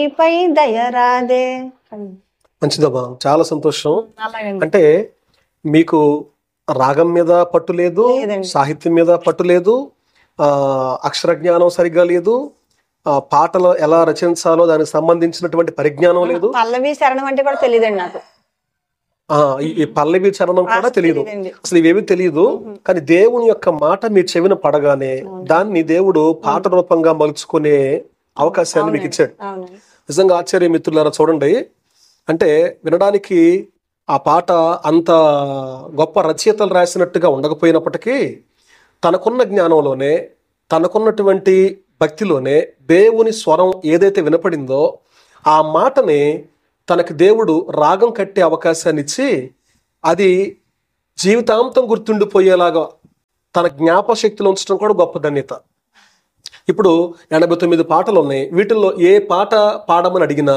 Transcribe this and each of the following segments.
నీపై దయరాదే మంచిదమ్మా చాలా సంతోషం అలాగండి అంటే మీకు రాగం మీద పట్టు లేదు లేదండి. సాహిత్యం మీద పట్టు లేదు ఆ అక్షర జ్ఞానం సరిగ్గా లేదు ఆ పాటలు ఎలా రచించాలో దానికి సంబంధించినటువంటి పరిజ్ఞానం లేదు పల్లవి శరణం అంటే కూడా తెలియదండి నాకు ఆ ఈ- ఈ పల్లవి చరణం కూడా తెలియదు తెలియదండి అసలు ఇవేవి తెలియదు కానీ దేవుని యొక్క మాట మీ చెవిన పడగానే దాన్ని దేవుడు పాట రూపంగా మలుచుకునే అవకాశాన్ని మీకు ఇచ్చాడు అవునండి నిజంగా ఆశ్చర్య మిత్రులారా చూడండి అంటే వినడానికి ఆ పాట అంత గొప్ప రచయితలు రాసినట్టుగా ఉండకపోయినప్పటికీ తనకున్న జ్ఞానంలోనే తనకున్నటువంటి భక్తిలోనే దేవుని స్వరం ఏదైతే వినపడిందో ఆ మాటని తనకి దేవుడు రాగం కట్టే అవకాశాన్ని ఇచ్చి అది జీవితాంతం గుర్తుండిపోయేలాగా తన జ్ఞాపశక్తిలో ఉంచడం కూడా గొప్ప ధన్యత ఇప్పుడు ఎనభై తొమ్మిది పాటలు ఉన్నాయి వీటిల్లో ఏ పాట పాడమని అడిగినా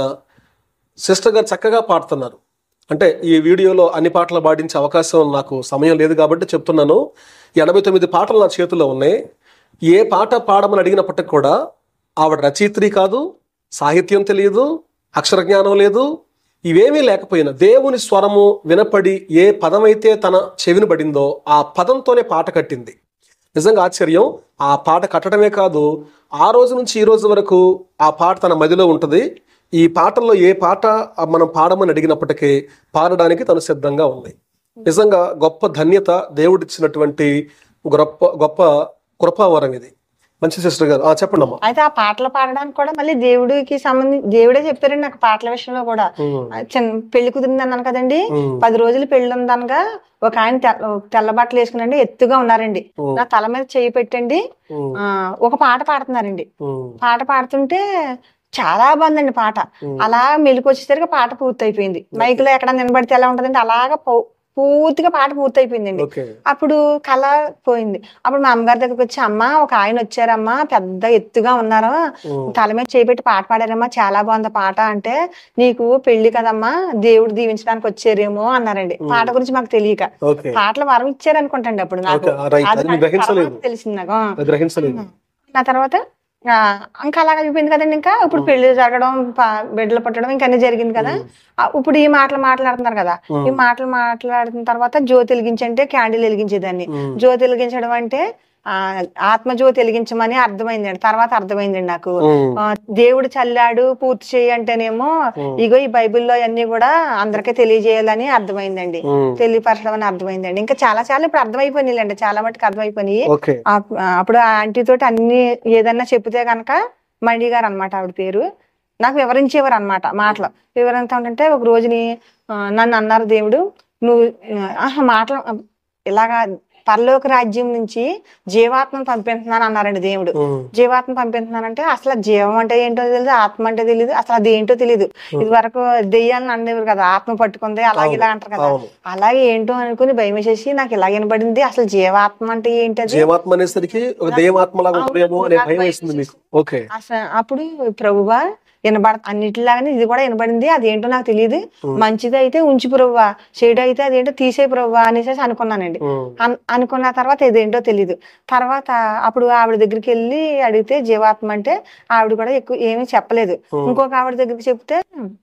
సిస్టర్ గారు చక్కగా పాడుతున్నారు అంటే ఈ వీడియోలో అన్ని పాటలు పాడించే అవకాశం నాకు సమయం లేదు కాబట్టి చెప్తున్నాను ఎనభై తొమ్మిది పాటలు నా చేతిలో ఉన్నాయి ఏ పాట పాడమని అడిగినప్పటికి కూడా ఆవిడ రచయిత్రి కాదు సాహిత్యం తెలియదు అక్షర జ్ఞానం లేదు ఇవేమీ లేకపోయినా దేవుని స్వరము వినపడి ఏ పదమైతే తన చెవిని పడిందో ఆ పదంతోనే పాట కట్టింది నిజంగా ఆశ్చర్యం ఆ పాట కట్టడమే కాదు ఆ రోజు నుంచి ఈ రోజు వరకు ఆ పాట తన మదిలో ఉంటుంది ఈ పాటల్లో ఏ పాట మనం పాడమని అడిగినప్పటికీ పాడడానికి తను సిద్ధంగా ఉంది నిజంగా గొప్ప ధన్యత దేవుడిచ్చినటువంటి గొప్ప గొప్ప కృపావరం ఇది మంచి సిస్టర్ గారు ఆ చెప్పండి అమ్మా అయితే ఆ పాటలు పాడడానికి కూడా మళ్ళీ దేవుడికి సంబంధించి దేవుడే చెప్పారండి నాకు పాటల విషయంలో కూడా ఉమ్, ఆ చిన్న పెళ్లి కుదిరింది అన్నాను కదండి ఉమ్, పది రోజులు పెళ్లి ఉందనగా ఒక ఆయన తెల్ల తెల్ల బట్టలు వేసుకునండి ఎత్తుగా ఉన్నారండి ఉమ్, నా తల మీద చేయి పెట్టండి ఉమ్, ఆ ఒక పాట పాడుతున్నారండి ఉమ్, పాట పాడుతుంటే చాలా బాగుందండి పాట ఉమ్. అలా మెలకు వచ్చేసరికి పాట పూర్తయిపోయింది మైక్ లో ఎక్కడ నిలబడితే ఎలా ఉంటదండి అలాగా పూ- పూర్తిగా పాట పూర్తయిపోయిందండి ఓకే అప్పుడు కళ పోయింది అప్పుడు మా అమ్మగారి దగ్గరికి వచ్చి అమ్మ ఒక ఆయన వచ్చారమ్మా పెద్ద ఎత్తుగా ఉన్నారు ఉమ్, తల మీద చేపెట్టి పాట పాడారమ్మా చాలా బాగుంది పాట అంటే నీకు పెళ్లి కదమ్మా దేవుడు దీవించడానికి వచ్చారేమో అన్నారండి పాట గురించి మాకు తెలియక ఓకే పాటలు వరం ఇచ్చారు అనుకుంటండి అప్పుడు నాకు ఓకే, ఆ, రైట్. అది అది మీరు నాకు గ్రహించలేదు. తర్వాత తెలిసింది నాకు ఆ. అది గ్రహించలేదు నా తర్వాత ఆ, ఇంకా అలాగ అయిపోయింది కదండి ఇంకా ఇప్పుడు పెళ్లి జరగడం ప- బిడ్డలు పుట్టడం ఇంకా అన్ని జరిగింది కదా ఆ, ఇప్పుడు ఈ మాటలు మాట్లాడుతున్నారు కదా ఈ మాటలు మాట్లాడిన తర్వాత జ్యోతి వెలిగించంటే క్యాండిల్ వెలిగించేదాన్ని ఉమ్, జ్యోతి వెలిగించడం అంటే ఆ ఆత్మజ్యోతి వెలిగించమని అర్థమైందండి తర్వాత అర్థమైందండి నాకు ఉమ్, ఆ, దేవుడు చల్లాడు పూర్తి చేయి అంటేనేమో ఉమ్, ఇగో ఈ బైబిల్లో అన్ని కూడా అందరికీ తెలియజేయాలని అర్థమైందండి ఉమ్, తెలియపరచడం అని అర్థమైందండి ఇంకా చాలా చాలా ఇప్పుడు అర్థమైపోయినాయిలేండి చాలా మటుకు అర్థమైపోయినాయి ఓకే ఆ- ఆ, అప్పుడు ఆ ఆంటీ తోటి అన్ని ఏదన్నా చెప్తే కనుక మణి గారు అనమాట ఆవిడ పేరు నాకు వివరించేవారు అనమాట మాటలు వివరంతా ఉంటుంటే ఒక రోజుని ఆ, నన్ను అన్నారు దేవుడు నువ్వు ఆ, ఆహా, మాటలు ఆ, ఇలాగా పరలోక రాజ్యం నుంచి జీవాత్మను పంపిస్తున్నాను అన్నారండి దేవుడు ఉమ్, జీవాత్మ పంపిస్తున్నానంటే అసలు జీవం అంటే ఏంటో తెలియదు ఆత్మ అంటే తెలియదు అసలు అది ఏంటో తెలియదు ఇది వరకు దెయ్యాలను అనేవారు కదా ఆత్మ పట్టుకుంది అలాగే ఇలా అంటారు కదా అవును అలాగే ఏంటో అనుకుని భయం వేసేసి నాకు ఇలా వినబడింది అసలు జీవాత్మ అంటే ఏంటది జీవాత్మ అనేసరికి ఒక దైవాత్మలాగా ఉంటుందేమో అనే భయం వేసింది మీకు ఓకే అసలు అప్పుడు ప్రభువా వినబడ అన్నిటిలాగానే ఇది కూడా వినబడింది అదేంటో నాకు తెలియదు మంచిది అయితే ఉంచి ప్రభువా చెడు అయితే అదేంటో తీసే ప్రభువా అనేసి అనుకున్నానండి ఉమ్, అన్- అనుకున్న తర్వాత ఇదేంటో తెలియదు తర్వాత అప్పుడు ఆవిడ దగ్గరికి వెళ్ళి అడిగితే జీవాత్మ అంటే ఆవిడ కూడా ఎక్కువ ఏమీ చెప్పలేదు ఉమ్, ఇంకొక ఆవిడ దగ్గరికి చెప్తే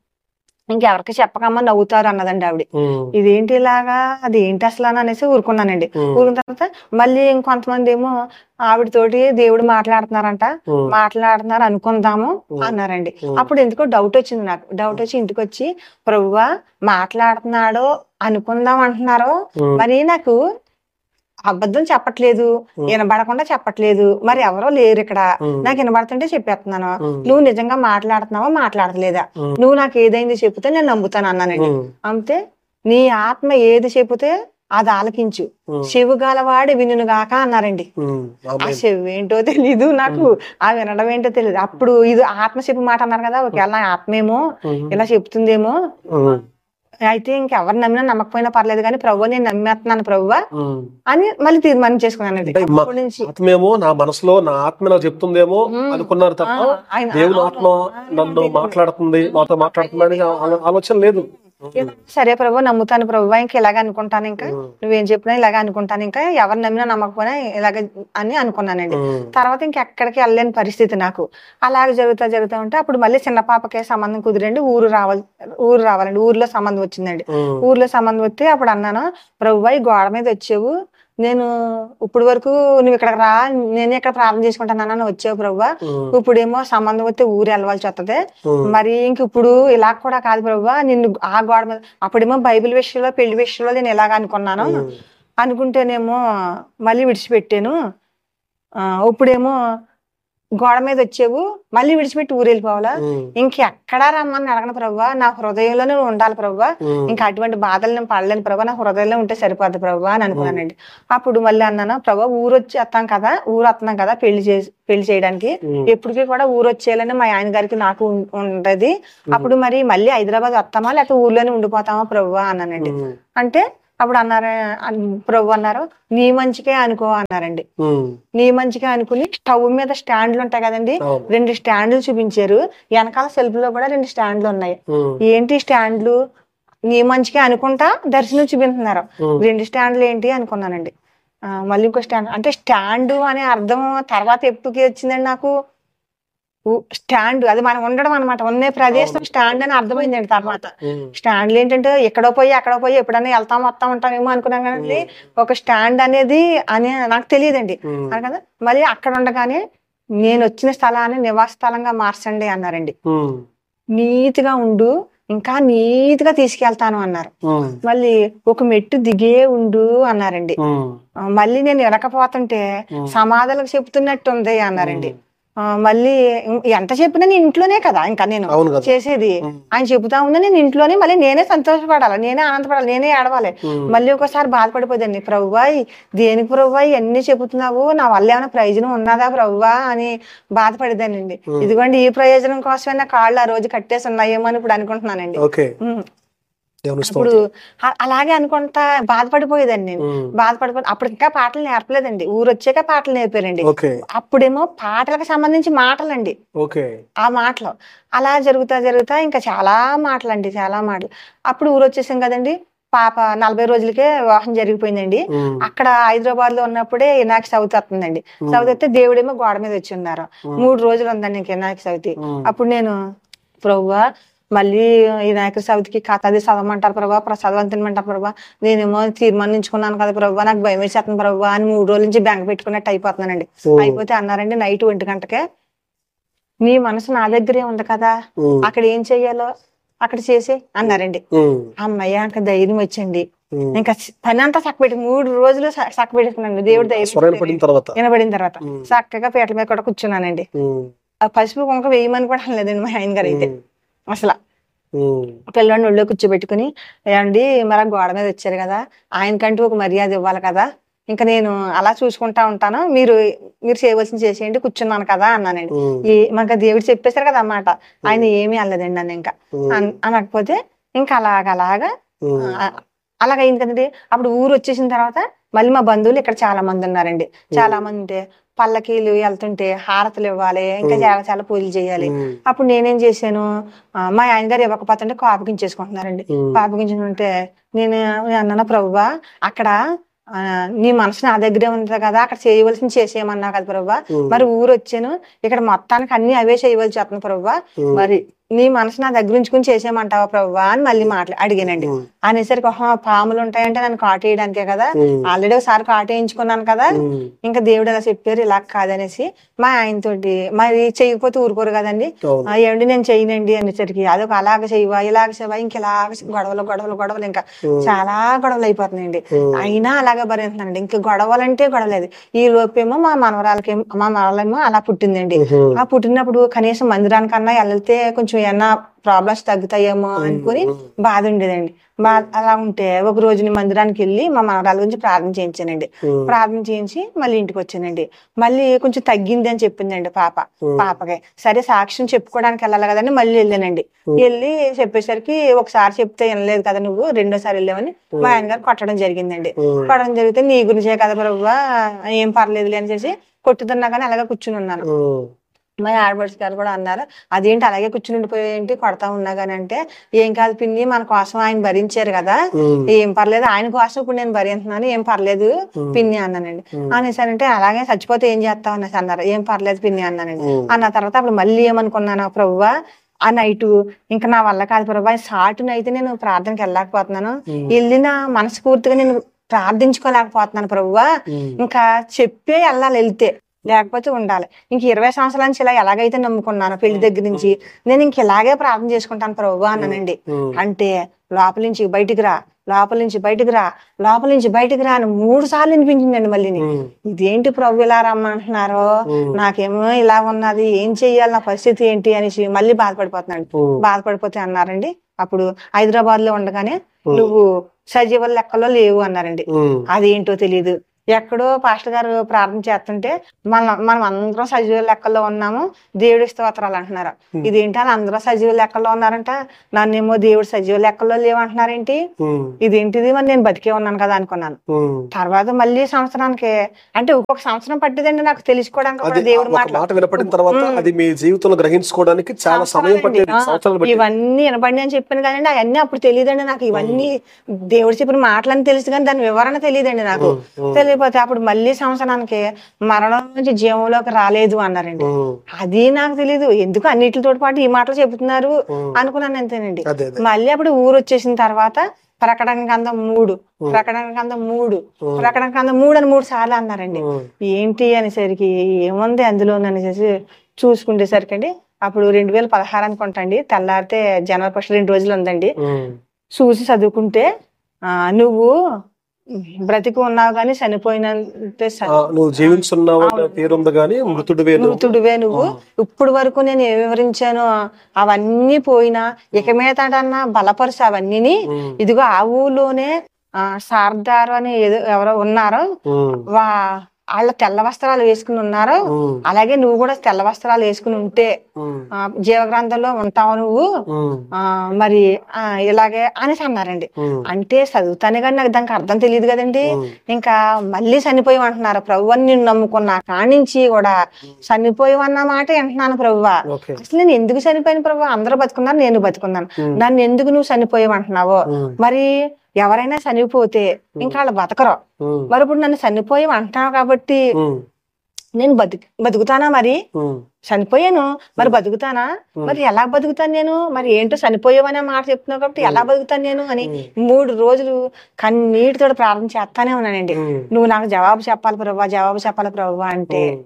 ఇంకెవరికి చెప్పకమ్మా నవ్వుతారు అన్నదండి ఆవిడ ఉమ్, ఇదేంటి ఇలాగా అది ఏంటి అసలు అని అనేసి ఊరుకున్నానండి ఉమ్, ఊరిన తర్వాత మళ్ళీ ఇంకొంతమంది ఏమో ఆవిడతోటి దేవుడు మాట్లాడుతున్నారంట ఉమ్, మాట్లాడుతున్నారు అనుకుందాము ఉమ్. అన్నారండి ఉమ్. అప్పుడు ఎందుకో డౌట్ వచ్చింది నాకు డౌట్ వచ్చి ఇంటికి వచ్చి ప్రభువా మాట్లాడుతున్నాడో అనుకుందాం అంటున్నారో ఉమ్, మరి నాకు అబద్ధం చెప్పట్లేదు ఉమ్. వినబడకుండా చెప్పట్లేదు మరి ఎవరో లేరు ఇక్కడ ఉమ్, నాకు వినబడుతుంటే చెప్పేస్తున్నాను ఉమ్, నువ్వు నిజంగా మాట్లాడుతున్నావా మాట్లాడలేదా ఉమ్, నువ్వు నాకు ఏదైంది చెప్తే నేను నమ్ముతాను అన్నానండి ఉమ్, అంతే నీ ఆత్మ ఏది చెబితే అది ఆలకించు ఉమ్, చెవు గలవాడి వినును గాక అన్నారండి ఉమ్, ఆ ఆమేన్. చెవు ఏంటో తెలీదు నాకు ఆ వినడం ఏంటో తెలియదు అప్పుడు ఇది ఆత్మ చెప్పు మాట అన్నారు కదా ఒకవేళ నా ఆత్మేమో ఉమ్, ఇలా చెప్తుందేమో ఉమ్, అయితే ఇంకెవరు నమ్మినా నమ్మకపోయినా పర్లేదు కానీ ప్రభు నేను నమ్మేస్తున్నాను ప్రభువా ఉమ్. అని మళ్ళీ తీర్మానం చేసుకున్నానండి అంటే మా- అప్పటి నుంచి ఆత్మేమో నా మనసులో నా ఆత్మ నాకు చెప్తుందేమో ఉమ్. అనుకున్నారు తప్ప ఆ, ఆయన- దేవుని అవును. ఆత్మ నన్ను మాట్లాడుతుంది నాతో మాట్లాడుతుంది అని ఆ- ఆలోచన లేదు సరే ప్రభు నమ్ముతాను ప్రభు ఇంకా ఇలాగ అనుకుంటాను ఇంకా ఉమ్. నువ్వేం చెప్పినా ఇలాగ అనుకుంటాను ఇంకా ఎవరు నమ్మినా నమ్మకపోయినా ఇలాగ అని అనుకున్నానండి ఉమ్. తర్వాత ఇంకెక్కడికి వెళ్ళలేని పరిస్థితి నాకు అలాగ జరుగుతా జరుగుతూ ఉంటే అప్పుడు మళ్ళీ చిన్న పాపకే సంబంధం కుదిరండి ఊరు రావాలి ఊరు రావాలండి ఊర్లో సంబంధం వచ్చిందండి ఉమ్. ఊర్లో సంబంధం వస్తే అప్పుడు అన్నాను ప్రభు ఈ గోడ మీద వచ్చావు నేను ఇప్పుడు వరకు నువ్వు ఇక్కడ రా నేను ఇక్కడ ప్రార్థన చేసుకుంటాను నువ్వు వచ్చావు ప్రభు ఉమ్. ఇప్పుడేమో సంబంధం వస్తే ఊరు వెళ్ళవలసి వస్తుంది ఉమ్. మరి ఇంక ఇప్పుడు ఇలా కూడా కాదు ప్రభు నిన్ను ఆ గోడ మీద అప్పుడేమో బైబిల్ విషయంలో పెళ్లి విషయంలో నేను ఇలాగ అనుకున్నాను ఉమ్. అనుకుంటేనేమో మళ్ళీ విడిచిపెట్టాను ఆ, ఇప్పుడేమో గోడ మీద వచ్చావు మళ్ళీ విడిచిపెట్టి ఊరు వెళ్ళిపోవాలా ఉమ్. ఇంకెక్కడా రమ్మని అడగను ప్రభు నా హృదయంలోనే నువ్వు ఉండాలి ప్రభు ఉమ్. ఇంకా అటువంటి బాధలు నేను పడలేను ప్రభు నా హృదయంలో ఉంటే సరిపోద్ది ప్రభు అని అనుకున్నానండి అప్పుడు మళ్ళీ అన్నాను ప్రభు ఊరు వచ్చి వస్తాం కదా ఊరు వస్తున్నాం కదా పెళ్లి చేసి పెళ్లి చేయడానికి ఉమ్. ఎప్పటికీ కూడా ఊరు వచ్చేయాలని మా ఆయన గారికి నాకు ఉం- ఉంటది అప్పుడు మరి మళ్ళీ హైదరాబాద్ వస్తామా లేకపోతే ఊర్లోనే ఉండిపోతామా ప్రభు అన్నానండి ఉమ్. అంటే అప్పుడు అన్నారు అన్- ప్రభు అన్నారు నీ మంచికే అనుకో అన్నారండి ఉమ్. నీ మంచిగా అనుకుని స్టవ్ మీద స్టాండ్లు ఉంటాయి కదండి అవును. రెండు స్టాండ్లు చూపించారు వెనకాల సెల్ఫ్ లో కూడా రెండు స్టాండ్లు ఉన్నాయి ఉమ్. ఏంటి స్టాండ్లు నీ మంచిగా అనుకుంటా దర్శనం చూపించుతున్నారు ఉమ్. రెండు స్టాండ్లు ఏంటి అనుకున్నానండి ఆ, మళ్ళీ ఇంకో స్టాండ్ అంటే స్టాండ్ అనే అర్థం తర్వాత ఎప్పుడుకి వచ్చిందండి నాకు ఊ- స్టాండ్ అది మనం ఉండడం అనమాట ఉన్న ప్రదేశం స్టాండ్ అని అర్థమైందండి తర్వాత ఉమ్. స్టాండ్లు ఏంటంటే ఎక్కడో పోయి ఎక్కడో పోయి ఎప్పుడైనా వెళ్తాం వస్తాం ఉంటామేమో అనుకున్నాం కానీ ఒక స్టాండ్ అనేది అని నాకు తెలియదండి ఉమ్. అని కదా మళ్ళీ అక్కడ ఉండగానే నేను వచ్చిన స్థలాన్ని నివాస స్థలంగా మార్చండి అన్నారండి ఉమ్. నీతిగా ఉండు ఇంకా నీతిగా తీసుకెళ్తాను అన్నారు ఉమ్. మళ్ళీ ఒక మెట్టు దిగే ఉండు అన్నారండి ఉమ్. ఆ, మళ్ళీ నేను వెనకపోతుంటే సమాధులకు చెప్తున్నట్టుంది అన్నారండి ఆ, మళ్ళీ ఇం- ఎంత చెప్పినా నేను ఇంట్లోనే కదా ఇంకా నేను అవును కదా చేసేది ఆయన చెబుతా ఉన్నా నేను ఇంట్లోనే మళ్ళీ నేనే సంతోషపడాలి నేనే ఆనందపడాలి నేనే ఏడవాలి ఉమ్. మళ్ళీ ఒకసారి బాధపడిపోదండి ప్రభువా ఈ- దేనికి ప్రభువా ఇవన్నీ చెబుతున్నావు నా వల్ల ఏమైనా ప్రయోజనం ఉన్నదా ప్రభువా అని బాధపడేదానండి ఇదిగోండి ఈ ప్రయోజనం కోసమే నా కాళ్ళు ఆ రోజు కట్టేసి ఉన్నాయేమో అని ఇప్పుడు అనుకుంటున్నానండి ఓకే ఉమ్. దేవుని ఇప్పుడు స్తోత్రం అ- అలాగే అనుకుంటా బాధపడిపోయేదండి నేను ఉమ్. బాధపడిపో అప్పుడు ఇంకా పాటలు నేర్పలేదండి ఊరు వచ్చాక పాటలు నేర్పారండి ఓకే అప్పుడేమో పాటలకు సంబంధించి మాటలండి ఓకే ఆ మాటలు అలా జరుగుతా జరుగుతా ఇంకా చాలా మాటలు అండి చాలా మాటలు అప్పుడు ఊరు వచ్చేసాం కదండి పాప నలభై రోజులకే వివాహం జరిగిపోయిందండి ఉమ్. అక్కడ హైదరాబాద్ లో ఉన్నప్పుడే వినాయక చవితి వస్తుందండి చవితి వస్తే దేవుడేమో గోడ మీద వచ్చి ఉన్నారు మూడు రోజులు ఉందండి ఇంక వినాయక చవితి ఉమ్. అప్పుడు నేను ప్రభువా మళ్ళీ వినాయక చవితికి కథ అది చదవమంటారు ప్రభా ప్రసాదం తినమంటారు ప్రభా నేనేమో తీర్మానించుకున్నాను కదా ప్రభా నాకు భయం వేసేస్తుంది ప్రభా అని మూడు రోజుల నుంచి బెంగ పెట్టుకున్నట్టు అయిపోతున్నానండి ఉమ్. అయిపోతే అన్నారండి నైట్ ఒంటి గంటకే నీ మనసు నా దగ్గరే ఉంది కదా ఉమ్. అక్కడ ఏం చెయ్యాలో అక్కడ చేసి అన్నారండి ఉమ్. అమ్మయ్య ఇంకా ధైర్యం వచ్చింది ఉమ్. ఇంకా పని అంతా చక్కబెట్టి మూడు రోజులు చ- చక్కబెట్టుకున్నాను దేవుడి స్వరం ధైర్యం పడిన తర్వాత వినబడిన తర్వాత ఉమ్. చక్కగా పీటల మీద కూడా కూర్చున్నానండి ఉమ్. ఆ పసుపు కుంక వేయమని కూడా అనలేదండి మా ఆయన గారు అయితే ఉమ్. అసలు ఉమ్. పిల్లవాడిని ఒళ్ళో కూర్చోబెట్టుకుని ఏమండి మరి ఆ గోడ మీద వచ్చారు కదా ఆయనకంటూ ఒక మర్యాద ఇవ్వాలి కదా ఇంకా నేను అలా చూసుకుంటా ఉంటాను మీరు మీరు చేయవలసింది చేసేయండి కూర్చున్నాను కదా అన్నానండి ఉమ్. ఈ మనకు దేవుడు చెప్పేశారు కదా అన్నమాట ఆయన ఏమీ అనలేదండి నన్ను ఇంకా ఉమ్. అన్- అనకపోతే ఇంకా అలాగ అలాగా ఉమ్. ఆ- అలాగ అయింది కదండి అప్పుడు ఊరు వచ్చేసిన తర్వాత మళ్ళీ మా బంధువులు ఇక్కడ చాలా మంది ఉన్నారండి చాలా మంది ఉంటే పల్లకీలు వెళ్తుంటే హారతులు ఇవ్వాలి ఇంకా చాలా చాలా పూజలు చేయాలి ఉమ్. అప్పుడు నేనేం చేశాను ఆ, మా ఆయన గారు ఇవ్వకపోతుంటే కోపగించేసుకుంటున్నారండి ఉమ్. కోపగించుకుంటే నేను అన్నాను ప్రభువా అక్కడ ఆ, నీ మనసు నా దగ్గరే ఉంది కదా అక్కడ చేయవలసింది చేసేయమన్నావు కదా ప్రభువా ఉమ్. మరి ఊరు వచ్చాను ఇక్కడ మొత్తానికి అన్ని అవే చేయవలసి వస్తుంది ప్రభువా ఉమ్. మరి నీ మనసు నా దగ్గర ఉంచుకుని చేసేయమంటావా ప్రభువా అని మళ్ళీ మాట్లా అడిగానండి ఉమ్. అనేసరికి "ఆహా, పాములు ఉంటాయంటే నన్ను కాటేయడానికే కదా ఉమ్. ఆల్రెడీ ఒకసారి కాటేయించుకున్నాను కదా ఉమ్. ఇంకా దేవుడు అలా చెప్పారు ఇలా కాదనేసి మా ఆయనతోటి మరి చేయకపోతే ఊరుకోరు కదండి అవును. "ఆ, ఏమండి నేను చేయనండి అనేసరికి అదొక అలాగ చేయవా ఇలాగ చేయవా ఇంకెలాగ చెయ్యవా?" గొడవలు గొడవలు గొడవలు ఇంకా చాలా గొడవలు అయిపోతున్నాయండి ఉమ్. అయినా అలాగే భరించానండి ఇంకా గొడవలంటే గొడవలేదు ఈ లోపేమో మా మనవరాలకి మా మనవరాలేమో అలా పుట్టిందండి ఉమ్. ఆ పుట్టినప్పుడు కనీసం మందిరానికన్నా వెళ్తే కొంచెం ఏమన్నా ప్రాబ్లమ్స్ తగ్గుతాయేమో అనుకుని బాధ ఉండేదండి బాధ అలా ఉంటే ఒక రోజు నేను మందిరానికి వెళ్ళి మా మనవరాల గురించి ప్రార్థన చేయించానండి ఉమ్. ప్రార్థన చేయించి మళ్ళీ ఇంటికి వచ్చానండి మళ్ళీ కొంచెం తగ్గింది అని చెప్పిందండి పాప పాపకి సరే సాక్ష్యం చెప్పుకోవడానికి వెళ్ళాలి కదండి మళ్ళీ వెళ్ళానండి వెళ్ళి చెప్పేసరికి ఒకసారి చెప్తే వినలేదు కదా నువ్వు రెండోసారి వెళ్ళావని మా ఆయన గారు కొట్టడం జరిగిందండి ఉమ్. కొట్టడం జరిగితే నీ గురించే కదా ప్రభువా ఏం పర్లేదులే అని చేసి కొట్టుతున్నా కానీ అలాగే కూర్చుని ఉన్నాను ఉమ్. మా ఆడపడుచు గారు కూడా అన్నారు అదేంటి అలాగే కూర్చుని ఉండిపోయేంటి కొడతా ఉన్నా కానీ అంటే ఏం కాదు పిన్ని మన కోసం ఆయన భరించారు కదా ఉమ్, ఏం పర్లేదు ఆయన కోసం ఇప్పుడు నేను భరించున్నాను ఏం పర్లేదు పిన్ని అన్నానండి అనేసానంటే అలాగే చచ్చిపోతే ఏం చేస్తావు అనేసి అన్నారు ఏం పర్లేదు పిన్ని అన్నానండి ఉమ్, అన్న తర్వాత అప్పుడు మళ్ళీ ఏమనుకున్నాను ప్రభువా ఆ నైట్ ఇంకా నా వల్ల కాదు ప్రభా సాటున అయితే నేను ప్రార్థనకి వెళ్ళలేకపోతున్నాను ఉమ్, వెళ్ళిన మనస్ఫూర్తిగా నేను ప్రార్థించుకోలేకపోతున్నాను ప్రభువా ఉమ్, ఇంకా చెప్పే వెళ్ళాలి వెళ్తే లేకపోతే ఉండాలి ఇంక ఇరవై సంవత్సరాల నుంచి ఇలా ఎలాగైతే నమ్ముకున్నాను పెళ్లి దగ్గర నుంచి నేను ఇంక ఇలాగే ప్రార్థన చేసుకుంటాను ప్రభు అన్నానండి ఉమ్, అంటే లోపల నుంచి బయటికి రా లోపల నుంచి బయటికి రా లోపల నుంచి బయటికి రా అని మూడు సార్లు వినిపించిందండి మళ్ళీ ఉమ్, ఇదేంటి ప్రభు ఇలా రమ్మంటున్నారు ఉమ్, నాకేమో ఇలా ఉన్నది ఏం చెయ్యాలి నా పరిస్థితి ఏంటి అనేసి మళ్ళీ బాధపడిపోతున్నాడు ఉమ్, బాధపడిపోతే అన్నారండి అప్పుడు హైదరాబాద్ లో ఉండగానే ఉమ్. నువ్వు సజీవుల లెక్కలో లేవు అన్నారండి ఉమ్, అదేంటో తెలియదు ఎక్కడో పాస్టర్ గారు ప్రార్థన చేస్తుంటే మనం మనం అందరం సజీవ లెక్కల్లో ఉన్నాము దేవుడి స్తోత్రాలు అంటున్నారు Hmm. ఇదేంటి వాళ్ళు అందరూ సజీవ లెక్కల్లో ఉన్నారంట నన్నేమో దేవుడు సజీవ లెక్కల్లో లేవంటున్నారేంటి ఉమ్, ఇదేంటిది మరి నేను బతికే ఉన్నాను కదా అనుకున్నాను ఉమ్. తర్వాత మళ్ళీ సంవత్సరానికి అంటే ఒక్కొక్క సంవత్సరం పట్టిందండి నాకు తెలుసుకోవడానికి కూడా అది దేవుడి ఒక మాటలు మాట వినపడిన తర్వాత ఉమ్. అది మీ జీవితంలో గ్రహించుకోవడానికి చాలా సమయం సంవత్సరాలండి. పట్టేది ఆ, సంవత్సరాలు పట్టేది ఇవన్నీ వినపడి అని చెప్పాను కానీ అవన్నీ అప్పుడు తెలియదండి నాకు ఇవన్నీ దేవుడు చెప్పిన మాటలని తెలుసు కానీ దాని వివరణ తెలియదండి నాకు ఉమ్, ఉమ్, తెలియపోతే అప్పుడు మళ్ళీ సంవత్సరానికి మరణం నుంచి జీవంలోకి రాలేదు అన్నారండి ఉమ్, అది నాకు తెలియదు ఎందుకు అన్నిటితో పాటు ఈ మాటలు చెబుతున్నారు ఉమ్. అనుకున్నాను అంతేనండి అదే అదే మళ్ళీ అప్పుడు ఊరు వచ్చేసిన తర్వాత ప్రకటన గంధం మూడు ప్రకటన గంధం మూడు ఉమ్. ప్రకటన గంధం మూడు అని మూడు సార్లు అన్నారండి ఉమ్, ఏంటి అనేసరికి ఏముంది అందులో అనేసి చూసుకునేసరికి అండి అప్పుడు రెండు వేల పదహారు అనుకుంటండి తెల్లారితే జనవరి ఫస్ట్ రెండు రోజులు ఉందండి ఉమ్, చూసి చదువుకుంటే ఆ నువ్వు బ్రతికి ఉన్నావు కానీ చనిపోయినంతే స- ఆ, నువ్వు జీవించున్నావు అనే పేరుంది కానీ మృతుడివే నువ్వు మృతుడివే నువ్వు ఇప్పుడు వరకు నేను ఏమి వివరించాను అవన్నీ పోయినా ఇక మీదటన్నా బలపరుసు అవన్నీని ఉమ్, ఇదిగో ఆ ఊళ్ళోనే ఆ సార్దారు అని ఏదో ఎవరో ఉన్నారో ఉమ్, వా వాళ్ళ తెల్ల వస్త్రాలు వేసుకుని ఉన్నారో ఉమ్, అలాగే నువ్వు కూడా తెల్ల వస్త్రాలు వేసుకుని ఉంటే ఉమ్, ఆ, జీవగ్రంథంలో ఉంటావు నువ్వు ఉమ్, ఆ మరి ఆ, ఇలాగే అనేసి అన్నారండి ఉమ్, అంటే చదువుతానే కానీ నాకు దానికి అర్థం తెలియదు కదండి ఉమ్, ఇంకా మళ్ళీ చనిపోయి అంటున్నారు ప్రభు అని నిన్ను నమ్ముకున్నా కానించి కూడా చనిపోయి అన్న మాట వింటున్నాను ప్రభువా ఓకే అసలు నేను ఎందుకు చనిపోయిన ప్రభు అందరూ బతుకున్నారు నేను బతుకున్నాను ఉమ్, నన్ను ఎందుకు నువ్వు చనిపోయావు అంటున్నావో ఉమ్, మరి ఎవరైనా చనిపోతే ఇంకా వాళ్ళు బతకరు ఉమ్, మరి ఇప్పుడు నన్ను చనిపోయి అంటున్నావు కాబట్టి ఉమ్, నేను బతుకు బతుకుతానా మరి ఉమ్, చనిపోయాను మరి బతుకుతానా మరి ఎలా బతుకుతాను నేను మరి ఏంటో చనిపోయావనే మాట చెప్తున్నావు కాబట్టి ఎలా బతుకుతాను నేను అని మూడు రోజులు కన్నీటితో ప్రార్థన చేస్తానే ఉన్నానండి ఉమ్, నువ్వు నాకు జవాబు చెప్పాలి ప్రభా జవాబు చెప్పాలి ప్రభా అంటే ఉమ్,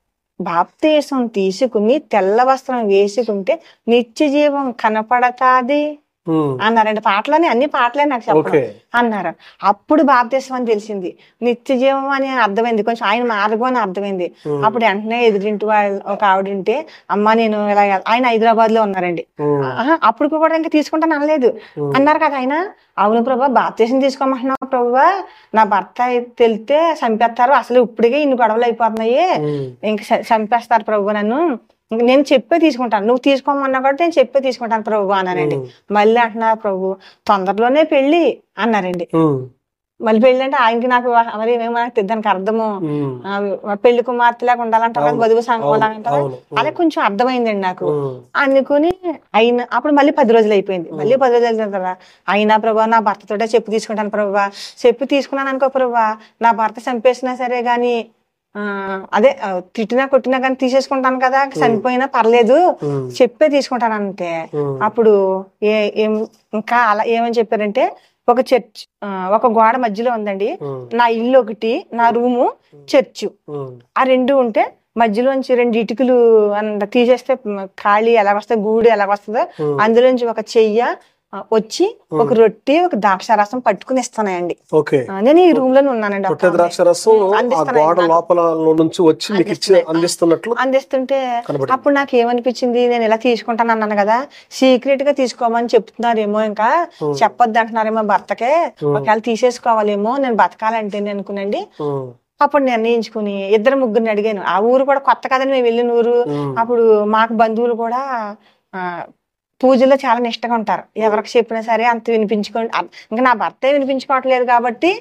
బాప్తీసం తీసుకుని తెల్ల వస్త్రం వేసుకుంటే నిత్య జీవం కనపడతాది ఉమ్, అన్నారండి పాటలని అన్ని పాటలే నాకు చెప్పడం ఓకే అన్నారు అప్పుడు బాప్తీసం అని తెలిసింది నిత్య జీవం అని అర్థమైంది కొంచెం ఆయన మార్గం అని అర్థమైంది ఉమ్, అప్పుడు వెంటనే ఎదురింటి వాళ్ళు ఒక ఆవిడ ఉంటే అమ్మ నేను ఇలా ఆయన హైదరాబాద్ లో ఉన్నారండి ఉమ్, ఆహా, అప్పుడు కూడా ఇంకా తీసుకుంటాను అనలేదు ఉమ్, అన్నారు కదా ఆయన అవును ప్రభా బాప్తీసం తీసుకోమంటున్నావు ప్రభా నా భర్త తెలితే చంపేస్తారు అసలు ఇప్పటికే ఇన్ని గొడవలు అయిపోతున్నాయి ఉమ్, ఇంక చ- చంపేస్తారు ప్రభు నన్ను ఇంక నేను చెప్పే తీసుకుంటాను నువ్వు తీసుకోమన్నా కాబట్టి నేను చెప్పే తీసుకుంటాను ప్రభు అన్నారండి ఉమ్, మళ్ళీ అంటున్నారు ప్రభు తొందరలోనే పెళ్లి అన్నారండి ఉమ్, మళ్ళీ పెళ్లి అంటే ఆయనకి నాకు వా- మరి ఏమో నాకు తె- దానికి అర్థము ఉమ్, ఆ, పెళ్లి కుమార్తెలాగా ఉండాలంటారు కదా, అవును, వధువు సంఘం అవును, లాగా అంటారు అవును, అలా కొంచెం అర్థమైందండి నాకు ఉమ్, అనుకుని అయిన అప్పుడు మళ్ళీ పది రోజులు అయిపోయింది మళ్ళీ పది రోజులు అయిన తర్వాత అయినా ప్రభా నా భర్తతోటే చెప్పు తీసుకుంటాను ప్రభా చెప్పు తీసుకున్నాను అనుకో ప్రభా నా భర్త చంపేసినా సరే గాని ఆ అదే ఆ, తిట్టినా కొట్టినా కానీ తీసేసుకుంటాను కదా చనిపోయినా పర్లేదు ఉమ్, చెప్పే తీసుకుంటానంటే ఉమ్, అప్పుడు ఏ ఏం ఇంకా అలా ఏమని చెప్పారంటే ఒక చర్చ్ ఆ, ఒక గోడ మధ్యలో ఉందండి ఉమ్, నా ఇల్లు ఒకటి నా రూము చర్చ్ ఉమ్, ఆ రెండు ఉంటే మధ్యలోంచి రెండు ఇటుకలు అంత తీసేస్తే మ, ఖాళీ ఎలా వస్తుంది గూడు ఎలా వస్తుందో ఉమ్, అందులోంచి ఒక చెయ్య ఆ, వచ్చి ఒక రొట్టి ఒక ద్రాక్షారసం పట్టుకుని ఇస్తున్నాయండి ఓకే ఆ, నేను ఈ రూమ్ లోనే ఉన్నానండి పొట్ట అప్పుడు. ద్రాక్ష రసం ఆ అందిస్తున్నాయి గోడ లోపల నుంచి వచ్చి మీకు ఇచ్చి అందిస్తున్నాయి. అందిస్తున్నట్లు అందిస్తుంటే కనబడింది అప్పుడు నాకు ఏమనిపించింది నేను ఇలా తీసుకుంటాను అన్నాను కదా సీక్రెట్ గా తీసుకోమని చెప్తున్నారేమో ఇంకా Hmm. చెప్పొద్దు అంటున్నారేమో భర్తకే Hmm. ఒకవేళ తీసేసుకోవాలేమో నేను బతకాలంటే నేను అనుకునండి ఉమ్, అప్పుడు నిర్ణయించుకుని ఇద్దరు ముగ్గురిని అడిగాను ఆ ఊరు కూడా కొత్త కదని మేము వెళ్ళిన ఊరు ఉమ్, అప్పుడు మాకు బంధువులు కూడా ఆ పూజల్లో చాలా నిష్టగా ఉంటారు ఎవరికి చెప్పినా సరే అంత వినిపించుకో అ- ఇంకా నా భర్తే వినిపించుకోవట్లేదు కాబట్టి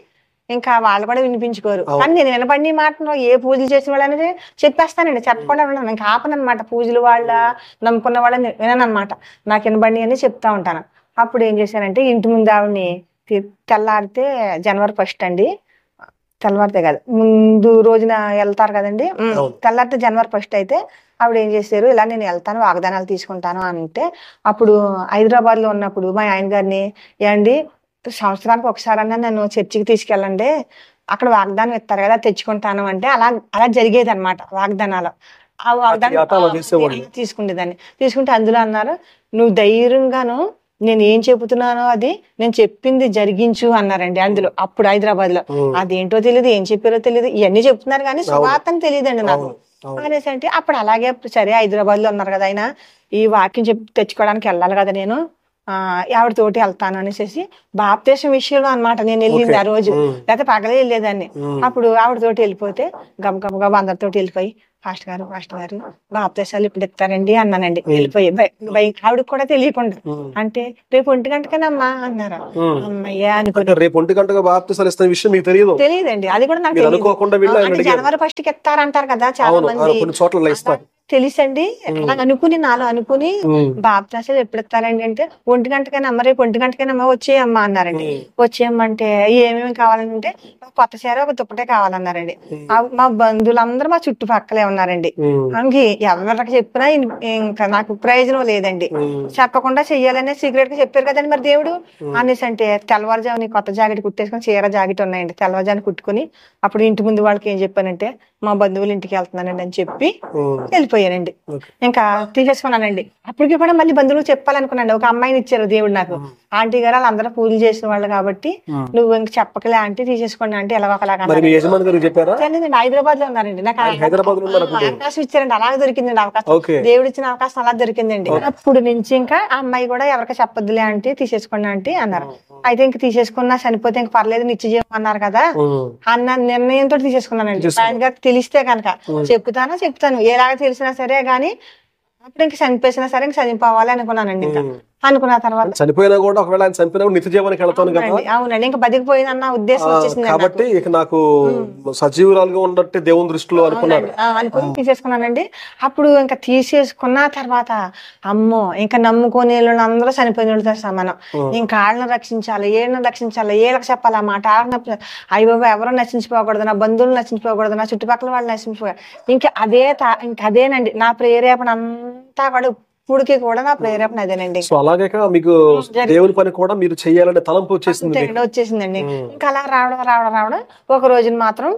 ఇంకా వాళ్ళు కూడా వినిపించుకోరు కానీ నేను వినపడిన మాటను ఏ పూజలు చేసిన వాళ్ళు అనేది చెప్పేస్తానండి చెప్పకుండా ఉండను ఇంకా ఆపనమాట పూజలు వాళ్ళ నమ్ముకున్న వాళ్ళని వినను అనమాట నాకు వినబడి అని చెప్తా ఉంటాను అప్పుడు ఏం చేశానంటే ఇంటి ముందు ఆవిడని తి- తెల్లారితే జనవరి ఫస్ట్ అండి తెల్లవారితే కాదు ముందు రోజున వెళ్తారు కదండి ఉమ్, అవును. తెల్లారితే జనవరి ఫస్ట్ అయితే ఆవిడ ఏం చేశారు ఇలా నేను వెళ్తాను వాగ్దానాలు తీసుకుంటాను అంటే అప్పుడు హైదరాబాద్ లో ఉన్నప్పుడు మా ఆయన గారిని ఏమండి సంవత్సరానికి ఒకసారన్నా నన్ను చర్చికి తీసుకెళ్ళండి అక్కడ వాగ్దానం ఇస్తారు కదా తెచ్చుకుంటాను అంటే అలా అలా జరిగేది అనమాట వాగ్దానాలు ఆ వాగ్దానం ఏటా అలా చేసేవాళ్ళు. తీసుకునేదాన్ని తీసుకుంటే అందులో అన్నారు నువ్వు ధైర్యంగాను నేను ఏం చెబుతున్నానో అది నేను చెప్పింది జరిగించు అన్నారండి అందులో అప్పుడు హైదరాబాద్ లో ఉమ్. అదేంటో తెలియదు ఏం చెప్పారో తెలియదు ఇవన్నీ చెప్తున్నారు కానీ సువార్తని తెలియదండి నాకు అవును, అవును. అనేసి అంటే అప్పుడు అలాగే సరే హైదరాబాద్ లో ఉన్నారు కదా ఆయన ఈ వాక్యం చెప్పి తెచ్చుకోవడానికి వెళ్ళాలి కదా నేను ఆ ఆవిడ తోటి వెళ్తాను అనేసి బాప్తేశం విషయంలో అన్నమాట నేను వెళ్ళింది ఆ రోజు ఉమ్. లేకపోతే పగలే వెళ్ళేదాన్ని ఉమ్. అప్పుడు ఆవిడ తోటి వెళ్ళిపోతే గబ గబ గబ అందరితోటి వెళ్ళిపోయి ఫాస్ట్ గారు ఫాస్ట్ గారు బాప్తేశాలు ఇప్పుడు ఇస్తారండి అన్నానండి వెళ్ళిపోయి బై- బై- ఆవిడకి కూడా తెలియకుండా ఉమ్. అంటే రేపు ఒంటి గంటకేనమ్మా అన్నారు ఉమ్. అమ్మయ్యా అనుకుని అంటే రేపు ఒంటి గంటగా బాప్తిసాలు ఇస్తున్న విషయం మీకు తెలియదు తెలియదండి అది కూడా నాకు మీరు తెలియదు అనుకోకుండా వెళ్ళి ఆయన అంటే అడిగారు. జనవరి ఫస్ట్ కి ఇస్తారంటారు కదా చాలా అవును మంది అవును, కొన్ని చోట్ల అలా ఇస్తారు తెలుసండి అలా అనుకుని నాలో అనుకుని ఉమ్. బాప్తాసాలు ఎప్పుడు ఇస్తారండి అంటే ఒంటి గంటకైనా అమ్మ రేపు ఒంటి గంటకైనా అమ్మ వచ్చేయమ్మా అన్నారండి వచ్చేయమ్మంటే ఏమేమి కావాలంటే ఒక కొత్త చీర ఒక దుప్పటే కావాలన్నారండి ఆ మా బంధువులందరూ మా చుట్టుపక్కలే ఉన్నారండి ఉమ్. అంగి ఎవరికి చెప్పినా ఇన్- ఇంకా నాకు ప్రయోజనం లేదండి ఉమ్. చెప్పకుండా చెయ్యాలనే సీక్రెట్ గా చెప్పారు కదండి మరి దేవుడు అనేసి అంటే తెల్లవారుజాముని కొత్త జాకెట్ కుట్టేసుకొని చీర జాకెట్ ఉన్నాయండి తెల్లవారుజామున కుట్టుకుని అప్పుడు ఇంటి ముందు వాళ్ళకి ఏం చెప్పానంటే మా బంధువుల ఇంటికి వెళ్తున్నానండి అని చెప్పి ఉమ్. వెళ్ళిపోయానండి ఓకే. ఇంకా తీసేసుకున్నానండి అప్పటికి కూడా మళ్ళీ బంధువులకు చెప్పాలనుకున్నాను ఒక అమ్మాయిని ఇచ్చారు దేవుడు నాకు ఆంటీ గారు వాళ్ళందరూ పూజలు చేసిన వాళ్ళు కాబట్టి ఉమ్. నువ్వు ఇంక చెప్పకలే ఆంటీ తీసేసుకోండి అంటే ఎలా ఒకలాగా మరి మీ యజమాని గారికి చెప్పారా తెలియదండి హైదరాబాద్ లో ఉన్నారండి నాకు ఆ- హైదరాబాద్ లో ఉన్నారు అప్పుడు అవకాశం ఇచ్చారండి అలాగే దొరికిందండి అవకాశం ఓకే దేవుడు ఇచ్చిన అవకాశం అలా దొరికిందండి అప్పుడు నుంచి ఇంకా ఆ అమ్మాయి కూడా ఎవరికి చెప్పొద్దులే అంటే తీసేసుకోండి అంటే అన్నారు అయితే ఇంక తీసేసుకున్నా చనిపోతే ఇంక పర్లేదు నిత్య జీవం అన్నారు కదా ఉమ్. అన్న నిర్ణయంతో తీసేసుకున్నానండి ఆయన గారికి తెలిస్తే కనుక చెప్తానా చెప్తాను ఎలాగ తెలిసినా సరే గానీ అప్పుడు ఇంక చనిపోయినా సరే ఇంక చనిపోవాలి అనుకున్నానండి ఇంకా ఉమ్. అనుకున్న తర్వాత చనిపోయినా కూడా ఒకవేళ ఆయన చనిపోయినా కూడా నిత్య జీవానికి వెళ్తాను కదా అవునండి, అవునండి ఇంకా బతికిపోయిందన్న ఉద్దేశం ఆ, వచ్చేసింది కాబట్టి ఇక నాకు సజీవురాలుగా ఉన్నట్టు దేవుని దృష్టిలో అనుకున్నాను ఆ, అనుకుని తీసేసుకున్నానండి అప్పుడు ఇంకా తీసేసుకున్న తర్వాత అమ్మో ఇంకా నమ్ముకొని అందరూ చనిపోయిన వాళ్ళతో సమానం ఇంకా వాళ్ళని రక్షించాలి ఏళ్ళని రక్షించాలి ఏళ్ళకి చెప్పాలి ఆ మాట వాళ్ళని అయ్యో ఎవరు నశించిపోకూడదు నా బంధువులు నశించిపోకూడదు నా చుట్టుపక్కల వాళ్ళు నశించిపోకూడదు ఇంకా అదే తా- ఇంకా అదేనండి నా ప్రేరేపణ అంతా కూడా ఇప్పుడుకి కూడా నా ప్రేరేపణ అదేనండి సో అలాగే మీకు దేవుని పని కూడా మీరు చెయ్యాలనే తలంపు వచ్చేసింది మీకు. తెగడ వచ్చేసిందండి ఉమ్. ఇంకా అలా రావడం రావడం రావడం ఒక రోజున మాత్రం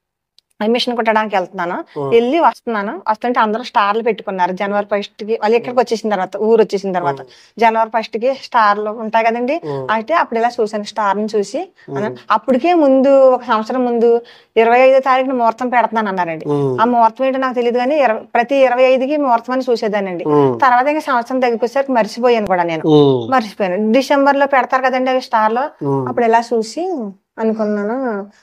మిషన్ కుట్టడానికి వెళ్తున్నాను వెళ్ళి వస్తున్నాను వస్తుంటే అందరూ స్టార్లు పెట్టుకున్నారు జనవరి ఫస్ట్ కి వాళ్ళు ఇక్కడికి వచ్చేసిన తర్వాత ఊరు వచ్చేసిన తర్వాత జనవరి ఫస్ట్ కి స్టార్లు ఉంటాయి కదండి అయితే అప్పుడు ఇలా చూసాను స్టార్ ని చూసి అన్న- అప్పటికే ముందు ఒక సంవత్సరం ముందు ఇరవై ఐదో తారీఖున ముహూర్తం పెడుతున్నాను అన్నారండి ఉమ్. ఆ ముహూర్తం ఏంటో నాకు తెలియదు కానీ ఇరవై- ప్రతి ఇరవై ఐదుకి ముహూర్తం అని చూసేదానండి ఉమ్. తర్వాత ఇంకా సంవత్సరం దగ్గరికి మర్చిపోయాను కూడా నేను ఉమ్. మర్చిపోయాను డిసెంబర్ లో పెడతారు కదండి అవి స్టార్ లో ఉమ్. అప్పుడు ఎలా చూసి అనుకున్నాను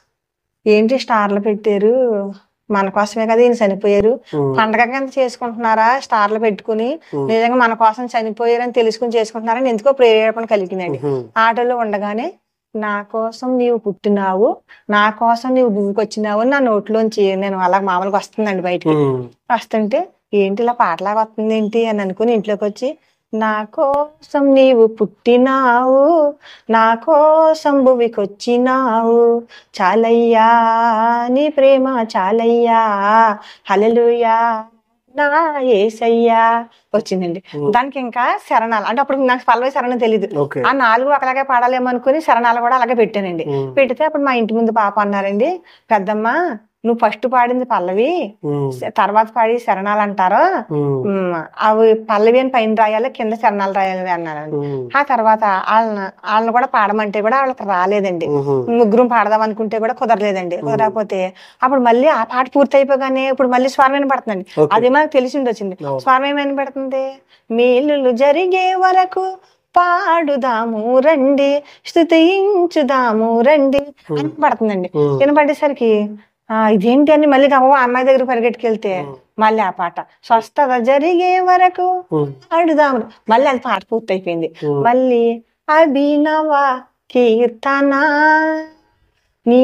ఏంటి స్టార్లు పెట్టారు మన కోసమే కదా ఈయన చనిపోయారు ఉమ్. పండగ కింద చేసుకుంటున్నారా స్టార్లు పెట్టుకుని నిజంగా మన కోసం చనిపోయారని తెలుసుకుని చేసుకుంటున్నారని ఎందుకో ప్రేరేపణ కలిగిందండి ఉమ్. ఆటోలో ఉండగానే నా కోసం నీవు పుట్టినావు నా కోసం నీవు భూమికి వచ్చినావు అని నా నోట్లోంచి నేను అలా మామూలుగా వస్తుందండి బయటికి ఉమ్. వస్తుంటే ఏంటి ఇలా పాటలాగా వస్తుంది ఏంటి అని అనుకుని ఇంట్లోకి వచ్చి నా కోసం నీవు పుట్టినావు నా కోసం భువికి వచ్చినావు చాలయ్యా నీ ప్రేమ చాలయ్యా హల్లెలూయా నా ఏసయ్యా వచ్చిందండి దానికి ఇంకా శరణాలు అంటే అప్పుడు నాకు పల్లవి శరణం తెలియదు ఓకే ఆ నాలుగు ఒకలాగే పాడాలేమో అనుకుని శరణాలు కూడా అలాగే పెట్టానండి ఉమ్. పెడితే అప్పుడు మా ఇంటి ముందు పాప అన్నారండి పెద్దమ్మ నువ్వు ఫస్ట్ పాడింది పల్లవి ఉమ్. తర్వాత పాడి శరణాలు అంటారు ఉమ్. ఉమ్, అవి పల్లవి అని పైన రాయాలి కింద శరణాలు రాయాలి అన్నారు ఉమ్. ఆ తర్వాత వాళ్ళని వాళ్ళని కూడా పాడమంటే కూడా వాళ్ళకి రాలేదండి ఉమ్. ముగ్గురం పాడదాం అనుకుంటే కూడా కుదరలేదండి కుదరకపోతే అప్పుడు మళ్ళీ ఆ పాట పూర్తి అయిపోగానే ఇప్పుడు మళ్ళీ స్వరమైన పడుతుందండి Okay. అది మనకు తెలిసి ఉండొచ్చింది అవును. స్వరం ఏమైనా పడుతుంది మేలులు జరిగే వరకు పాడుదాము రండి స్తుతించుదాము రండి అని పడుతుందండి ఉమ్. వినపడేసరికి ఆ ఇదేంటి అని మళ్ళీ గమ్మ అమ్మాయి దగ్గర పరిగెట్టుకెళ్తే మళ్ళీ ఆ పాట స్వస్థత జరిగే వరకు ఉమ్. పాడుదాము మళ్ళీ అది పాట పూర్తయిపోయింది ఉమ్. మళ్ళీ అభినవ కీర్తన నీ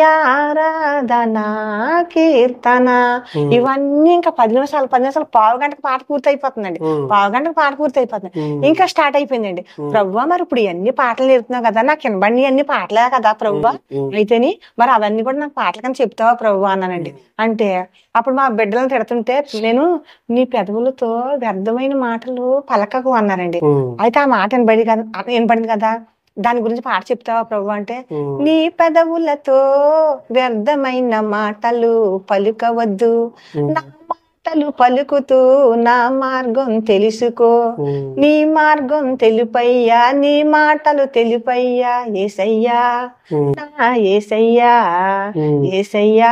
ఆరాధన కీర్తన ఉమ్, ఇవన్నీ ఇంకా పది నిమిషాలు పది నిమిషాలు పావు గంటకు పాట పూర్తి అయిపోతుందండి ఉమ్, పావు గంటకు పాట పూర్తి అయిపోతుంది ఉమ్, ఇంకా స్టార్ట్ అయిపోయిందండి ఉమ్, ప్రవ్వా మరి ఇప్పుడు ఇవన్నీ పాటలు నేర్పుతున్నావు కదా నాకు వినబడి అన్ని పాటలే కదా ప్రవ్వా ఉమ్, అయితేని మరి అవన్నీ కూడా నాకు పాటలు కానీ చెప్తావా ప్రభు అన్నానండి అంటే అప్పుడు మా బిడ్డలను తిడుతుంటే నేను నీ పెదవులతో వ్యర్థమైన మాటలు పలకకు అన్నారండి ఉమ్, అయితే ఆ మాట వినబడి కదా వినపడింది కదా దాని గురించి పాట చెప్తావా ప్రభు అంటే ఉమ్, నీ పెదవులతో వ్యర్థమైన మాటలు పలుకవద్దు ఉమ్, నా మాటలు పలుకుతూ నా మార్గం తెలుసుకో ఉమ్, నీ మార్గం తెలుపయ్యా నీ మాటలు తెలుపయ్యా ఏసయ్యా ఉమ్, నా ఏసయ్యా ఉమ్, ఏసయ్యా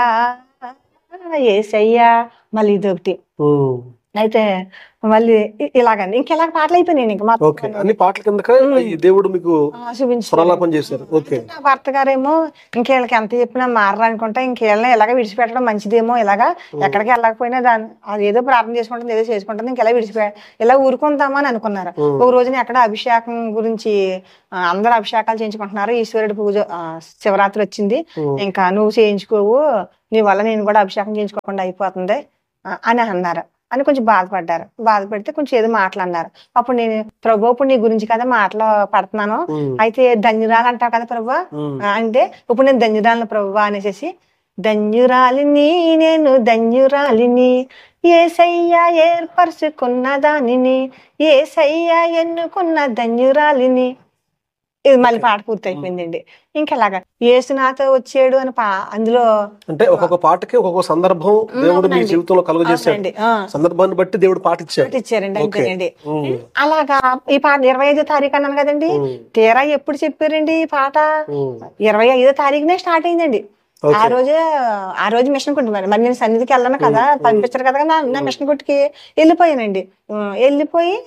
ఏసయ్యా మళ్ళీ ఇదొకటి ఉమ్. అయితే మళ్ళీ ఇ- ఇలాగండి ఇంకెలాగ పాటలు అయిపోయినాయి ఇంక మొత్తం ఓకే అన్ని పాటల కిందక ఈ దేవుడు మీకు ఆ, చూపించారు స్వరాలాపన చేశారు ఓకే నా భర్త గారేమో ఇంకేళ్ళకి ఎంత చెప్పినా మారనుకుంటా ఇంకేళ్ళని ఇలాగ విడిచిపెట్టడం మంచిదేమో ఇలాగా ఎక్కడికి వెళ్ళకపోయినా దాని అది ఏదో ప్రార్థన చేసుకుంటుంది ఏదో చేసుకుంటుంది ఇంకెలా విడిచిపె ఇలా ఊరుకుందామా అని అనుకున్నారు ఉమ్. ఒక రోజున ఎక్కడ అభిషేకం గురించి ఆ, అందరూ అభిషేకాలు చేయించుకుంటున్నారు ఈశ్వరుడి పూజ ఆ, శివరాత్రి వచ్చింది ఉమ్, ఇంకా నువ్వు చేయించుకోవు నీ వల్ల నేను కూడా అభిషేకం చేయించుకోకుండా అయిపోతుంది ఆ, అని అన్నారు అని కొంచెం బాధపడ్డారు బాధపడితే కొంచెం ఏదో మాట్లాడినారు అప్పుడు నేను ప్రభు ఇప్పుడు నీ గురించి కదా మాటలు పడుతున్నాను ఉమ్, అయితే ధన్యురాలు అంటావు కదా ప్రభు ఉమ్, అంటే ఇప్పుడు నేను ధన్యురాలను ప్రభు అనేసి ధన్యురాలిని నేను ధన్యురాలిని ఏసయ్య ఏర్పరచుకున్న దానిని ఏసయ్య ఎన్నుకున్న ధన్యురాలిని ఇది మళ్ళీ పాట పూర్తి అయిపోయిందండి ఇంకెలాగా ఏసునాథ వచ్చాడు అని పా అందులో అంటే ఒక్కొక్క పాటకి ఒక్కొక్క సందర్భం దేవుడు మీ అవునండి. జీవితంలో కలుగజేశాడు అవునండి, ఆ, సందర్భాన్ని బట్టి దేవుడు పాట ఇచ్చాడు పాట ఇచ్చారండి ఓకే. అంతేనండి ఉమ్, అలాగా ఈ పాట ఇరవై ఐదో తారీఖు అన్నాను కదండి ఉమ్, తీరా ఎప్పుడు చెప్పారండి ఈ పాట ఉమ్, ఇరవై ఐదో తారీఖునే స్టార్ట్ అయిందండి ఆ ఓకే రోజే ఆ రోజు మిషన్ కుట్టి మరి మరి నేను సన్నిధికి వెళ్ళను కదా పంపించారు కదా నా నా మిషన్ కుట్టికి వెళ్ళిపోయానండి ఆ, వెళ్ళిపోయి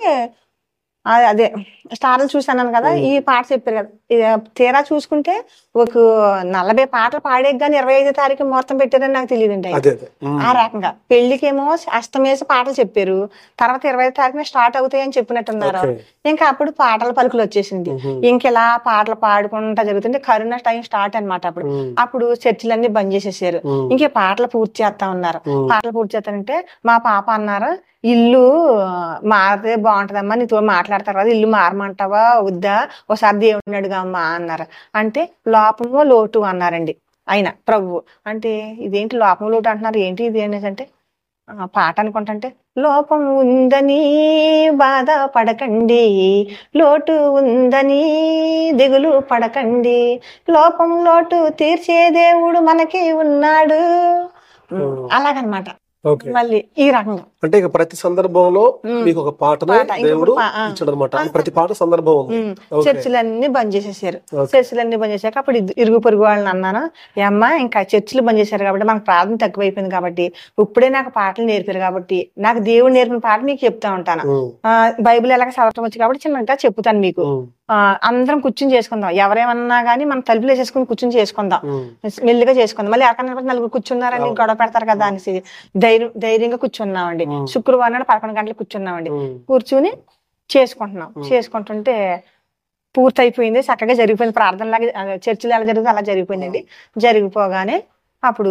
ఆ, అదే స్టార్లు చూసాను కదా ఈ పాట చెప్పారు కదా ఇది తీరా చూసుకుంటే ఒక నలభై పాటలు పాడే కానీ ఇరవై ఐదో తారీఖు ముహూర్తం పెట్టారని నాకు తెలియదండి అదే అదే ఉమ్, ఆ రకంగా పెళ్లికేమో అష్టమేసి పాటలు చెప్పారు తర్వాత ఇరవై ఐదు తారీఖున స్టార్ట్ అవుతాయని చెప్పినట్టున్నారు ఓకే. ఇంకా అప్పుడు పాటల పలుకులు వచ్చేసింది ఉమ్, ఇంకెలా పాటలు పాడుకుంటా జరుగుతుంటే కరోనా టైం స్టార్ట్ అన్నమాట అప్పుడు ఉమ్, అప్పుడు చర్చిలన్నీ బంద్ చేసేసారు ఉమ్, ఇంకే పాటలు పూర్తి చేస్తా ఉన్నారు ఉమ్, పాటలు పూర్తి చేస్తానంటే మా పాప అన్నారు ఇల్లు మారితే బాగుంటదమ్మా నీతో మాట్లాడతారు కదా ఇల్లు మారమంటావా వద్దా ఒకసారి దేవుడిని అడుగమ్మా అన్నారు అంటే లోపము లోటు అన్నారండి ఆయన ప్రభువు అంటే ఇదేంటి లోపం లోటు అంటున్నారు ఏంటి ఇది అనేసి అంటే ఆ, పాట అనుకుంటుంటే లోపం ఉందని బాధ పడకండి లోటు ఉందని దిగులు పడకండి లోపం లోటు తీర్చే దేవుడు మనకి ఉన్నాడు ఉమ్. అలాగనమాట ఓకే మళ్ళీ ఈ రకంగా అంటే ఇక ప్రతి సందర్భంలో ఉమ్. మీకు ఒక పాటను పాట, ఇంకొక దేవుడు పా- ఆ. ఇచ్చాడు అనమాట ప్రతి పాట సందర్భం ఉంది ఉమ్, ఓకే. చర్చిలన్నీ బంద్ చేసేసారు ఓకే. చర్చిలన్నీ బంద్ చేశాక అప్పుడు ఇద్దు- ఇరుగు పొరుగు వాళ్ళని అన్నాను "ఏ అమ్మా ఇంకా చర్చిలు బంద్ చేశారు కాబట్టి మనకు ప్రార్థన తక్కువైపోయింది కాబట్టి ఇప్పుడే నాకు పాటలు నేర్పారు కాబట్టి నాకు దేవుడు నేర్పిన పాట మీకు చెప్తా ఉంటాను ఉమ్, ఆ, బైబిల్ ఎలాగ చదవటం వచ్చి కాబట్టి చిన్నగా చెప్తాను మీకు ఉమ్, ఆ, అందరం కూర్చుని చేసుకుందాం ఎవరేమన్నా కానీ మనం తలుపులు వేసేసుకుని కూర్చుని చేసుకుందాం ఉమ్, మెల్లిగా చేసుకుందాం మళ్ళీ ఎక్కడ నిలబడి నలుగురు కూర్చున్నారని గొడవ పెడతారు కదా అనేసి ధైర్యం ధైర్యంగా కూర్చున్నామండి ఉమ్. శుక్రవారం నాడు పదకొండు గంటలకు కూర్చున్నామండి ఉమ్, కూర్చుని చేసుకుంటున్నాం ఉమ్. చేసుకుంటుంటే పూర్తి అయిపోయింది చక్కగా జరిగిపోయింది ప్రార్థన లాగా ఆ, చర్చిలో ఎలా జరుగుతుందో అలా జరిగిపోయిందండి జరిగిపోగానే అప్పుడు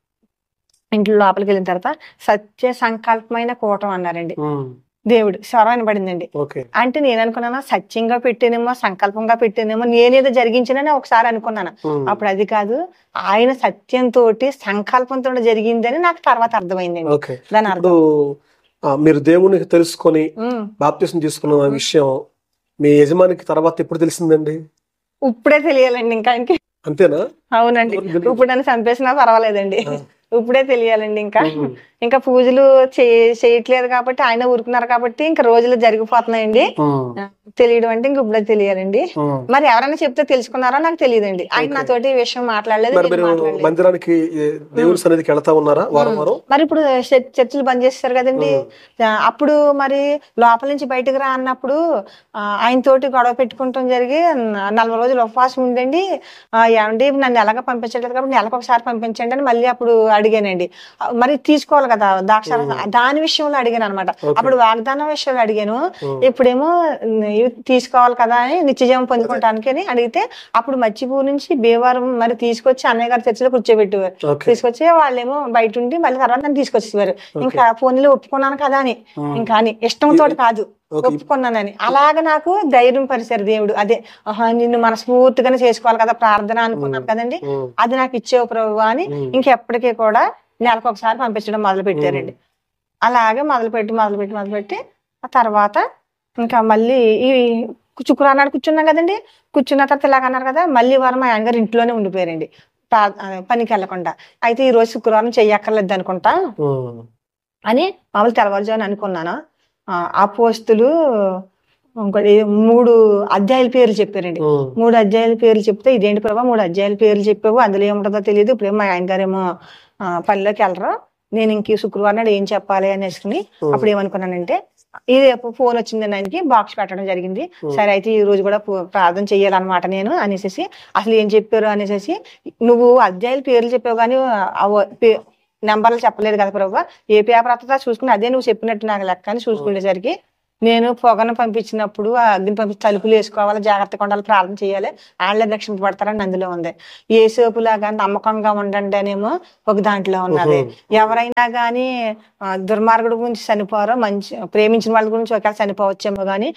ఇంట్లో లోపలికి వెళ్ళిన తర్వాత సత్య సంకల్పమైన కూటం అన్నారండి ఉమ్, దేవుడు స్వరం పడిందండి ఓకే అంటే నేను అనుకున్నాను సత్యంగా పెట్టానేమో సంకల్పంగా పెట్టానేమో నేనేదో జరిగించానని ఒకసారి అనుకున్నాను ఉమ్, అప్పుడు అది కాదు ఆయన సత్యంతో సంకల్పంతో జరిగిందని నాకు తర్వాత అర్థమైందండి ఓకే దాని అర్థం ఇప్పుడు ఆ, మీరు దేవుని తెలుసుకొని ఉమ్. బాప్తిసం తీసుకున్న విషయం మీ యజమానికి తర్వాత ఎప్పుడు తెలిసిందండి ఇప్పుడే తెలియాలండి ఇంకా ఆయనకి అంతేనా అవునండి ఎవరికి తెలియదు? ఇప్పుడు నన్ను చంపేసినా పర్వాలేదండి ఆ. ఇప్పుడే తెలియాలండి ఇంకా ఉమ్, ఇంకా పూజలు చే- చేయట్లేదు కాబట్టి ఆయన ఊరుకున్నారు కాబట్టి ఇంకా రోజులు జరిగిపోతున్నాయండి ఉమ్, తెలియడం అంటే ఇంక ఇప్పుడే తెలియాలండి ఉమ్. మరి ఎవరైనా చెప్తే తెలుసుకున్నారో నాకు తెలియదండి ఆయన ఓకే. నాతోటి ఈ విషయం మాట్లాడలేదు మరి నేను మీరు మాట్లాడలేదు. మందిరానికి ఏ, దేవుని సన్నిధికి వెళ్తా ఉన్నారా వారం వారం మరి ఇప్పుడు చర్చ్- చర్చిలు బంద్ చేస్తారు కదండి ఉమ్. ఆ, అప్పుడు మరి లోపల నుంచి బయటకు రా అన్నప్పుడు ఆ, ఆయన తోటి గొడవ పెట్టుకుంటాం జరిగి న- నలభై రోజులు ఉపవాసం ఉండండి ఆ, ఏమండి నన్ను ఎలాగ పంపించట్లేదు కాబట్టి నెలకు ఒకసారి పంపించండి అని మళ్ళీ అప్పుడు అడిగానండి ఆ, మరి తీసుకోవాలి కదా ద్రాక్ష దాని విషయంలో అడిగాను అనమాట అప్పుడు వాగ్దానం విషయంలో అడిగాను ఇప్పుడేమో ఉమ్, ఇవి తీసుకోవాలి కదా అని నిత్యజీవం పొందుకోవటానికి అని అడిగితే అప్పుడు మచ్చిపూర్ నుంచి భీమవరం మరి తీసుకొచ్చి అన్నయ్య గారి చర్చిలో కూర్చోబెట్టేవారు ఓకే తీసుకొచ్చి వాళ్ళేమో బయట ఉండి మళ్ళీ తర్వాత నన్ను తీసుకొచ్చేవారు ఇంకా ఫోన్లో ఒప్పుకున్నాను కదా అని ఇంకా అని ఇష్టంతో కాదు ఒప్పుకున్నానని అలాగ నాకు ధైర్యం పరిచారు దేవుడు అదే ఆహా, నిన్ను మనస్ఫూర్తిగానే చేసుకోవాలి కదా ప్రార్థన అనుకున్నాను కదండి ఉమ్. అది నాకు ఇచ్చేవు ప్రభు అని ఇంకెప్పటికీ కూడా నెలకు ఒకసారి పంపించడం మొదలు పెట్టారండి అలాగే మొదలుపెట్టి మొదలుపెట్టి మొదలుపెట్టి ఆ తర్వాత ఇంకా మళ్ళీ ఈ శుక్రవారం నాడు కూర్చున్నాం కదండి కూర్చున్న తర్వాత ఇలాగ అన్నారు కదా మళ్ళీ వారం మా ఆయన ఇంట్లోనే ఉండిపోయారండి ప్రా- ఆ, పనికి వెళ్ళకుండా అయితే ఈ రోజు శుక్రవారం చెయ్యక్కర్లేదు అనుకుంటా ఉమ్. అని మామూలు తెల్లవారుజామున అనుకున్నాను ఆ, ఆ పోస్టులు ఇంకోటి మూడు అధ్యాయుల పేర్లు చెప్పారండి ఉమ్. మూడు అధ్యాయుల పేర్లు చెప్తే ఇదేంటి ప్రభా మూడు అధ్యాయుల పేర్లు చెప్పావు అందులో ఏముంటుందో తెలియదు ఇప్పుడు మా ఆయన గారేమో ఆ, పనిలోకి వెళ్ళరు నేను ఇంక ఈ శుక్రవారం నాడు ఏం చెప్పాలి అనేసుకుని అప్పుడు ఏమనుకున్నానంటే ఇది ఫోన్ వచ్చింది ఆయనకి బాక్స్ పెట్టడం జరిగింది సరే అయితే ఈ రోజు కూడా పో- ప్రార్థన చెయ్యాలన్నమాట నేను అనేసి అసలు ఏం చెప్పారు అనేసి నువ్వు అధ్యాయుల పేర్లు చెప్పావు కానీ ఆ వ- పే- నెంబర్లు చెప్పలేదు కదా ప్రభు ఏ పేపర్ వస్తుందో చూసుకుని అదే నువ్వు చెప్పినట్టు నాకు లెక్క అని చూసుకునేసరికి నేను పొగను పంపించినప్పుడు ఆ అగ్ని పంపించి తలుపులు వేసుకోవాలి జాగ్రత్తగా ఉండాలి ప్రార్థన చేయాలి వాళ్ళే రక్షింపబడతారని అందులో ఉంది ఏ సోపులాగా నమ్మకంగా ఉండండి అనేమో ఒక దాంట్లో ఉన్నది ఎవరైనా కానీ దుర్మార్గుడు గురించి చనిపోరో మంచి ప్రేమించిన వాళ్ళ గురించి ఒకవేళ చనిపోవచ్చేమో కానీ